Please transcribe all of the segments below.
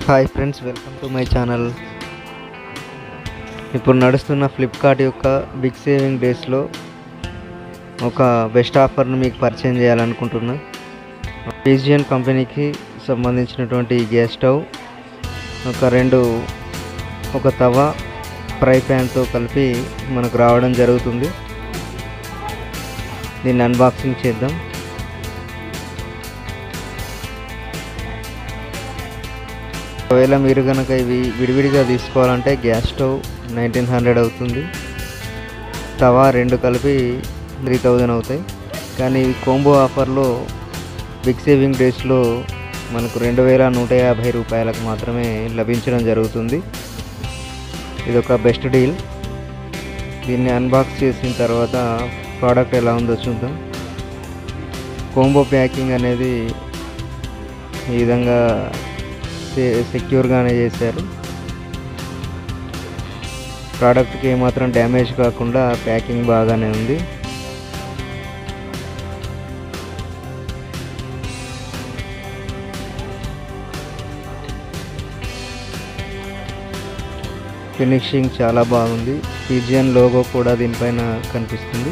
hi friends welcome to my channel ఇప్పుడు నడుస్తున్న Flipkart యొక్క బిగ్ సేవింగ్ డేస్లో ఒక బెస్ట్ ఆఫర్ను మీకు పరిచయం చేయాలనుకుంటున్నా పీజియన్ కంపెనీకి సంబంధించినటువంటి ఈ గ్యాస్ స్టవ్ ఒక రెండు ఒక తవ ఫ్రై ప్యాన్తో కలిపి మనకు రావడం జరుగుతుంది దీన్ని అన్బాక్సింగ్ చేద్దాం ఒకవేళ మీరు కనుక ఇవి విడివిడిగా తీసుకోవాలంటే గ్యాస్ స్టవ్ నైన్టీన్ హండ్రెడ్ అవుతుంది తవా రెండు కలిపి త్రీ థౌజండ్ అవుతాయి కానీ ఇవి కోంబో ఆఫర్లో బిగ్ సేవింగ్ డేస్లో మనకు రెండు వేల నూట యాభై రూపాయలకు మాత్రమే లభించడం జరుగుతుంది ఇది ఒక బెస్ట్ డీల్ దీన్ని అన్బాక్స్ చేసిన తర్వాత ప్రోడక్ట్ ఎలా ఉందో చూద్దాం కోంబో ప్యాకింగ్ అనేది ఈ విధంగా సెక్యూర్గానే చేశారు ప్రోడక్ట్కి ఏమాత్రం డ్యామేజ్ కాకుండా ప్యాకింగ్ బాగానే ఉంది ఫినిషింగ్ చాలా బాగుంది పీజియన్ లోగో కూడా దీనిపైన కనిపిస్తుంది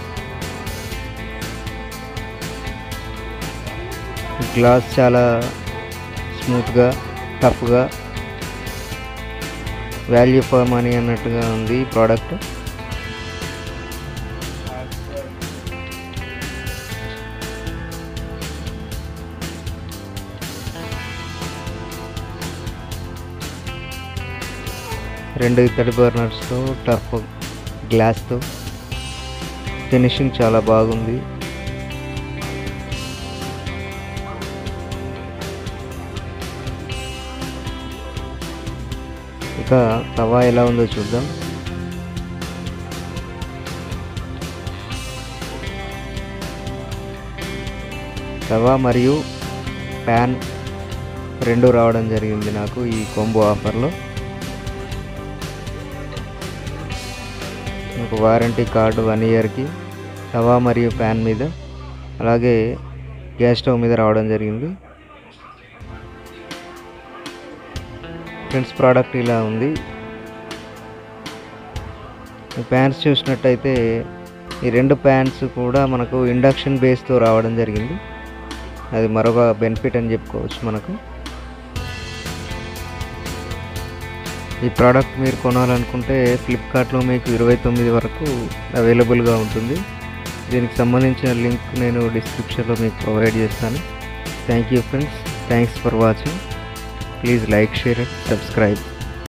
గ్లాస్ చాలా స్మూత్గా టఫ్గా వాల్యూ ఫర్ మనీ అన్నట్టుగా ఉంది ఈ ప్రోడక్ట్ రెండు ఇత్తడి బర్నర్స్తో టఫ్ గ్లాస్తో ఫినిషింగ్ చాలా బాగుంది ఇక తవా ఎలా ఉందో చూద్దాం తవా మరియు ప్యాన్ రెండు రావడం జరిగింది నాకు ఈ కొంబో ఆఫర్లో ఒక వారంటీ కార్డు వన్ ఇయర్కి తవా మరియు ప్యాన్ మీద అలాగే గ్యాస్ స్టవ్ మీద రావడం జరిగింది ఫ్రెండ్స్ ప్రోడక్ట్ ఇలా ఉంది ప్యాంట్స్ చూసినట్టయితే ఈ రెండు ప్యాంట్స్ కూడా మనకు ఇండక్షన్ బేస్తో రావడం జరిగింది అది మరొక బెనిఫిట్ అని చెప్పుకోవచ్చు మనకు ఈ ప్రోడక్ట్ మీరు కొనాలనుకుంటే ఫ్లిప్కార్ట్లో మీకు ఇరవై తొమ్మిది వరకు అవైలబుల్గా ఉంటుంది దీనికి సంబంధించిన లింక్ నేను డిస్క్రిప్షన్లో మీకు ప్రొవైడ్ చేస్తాను thank you friends thanks for watching please like share and subscribe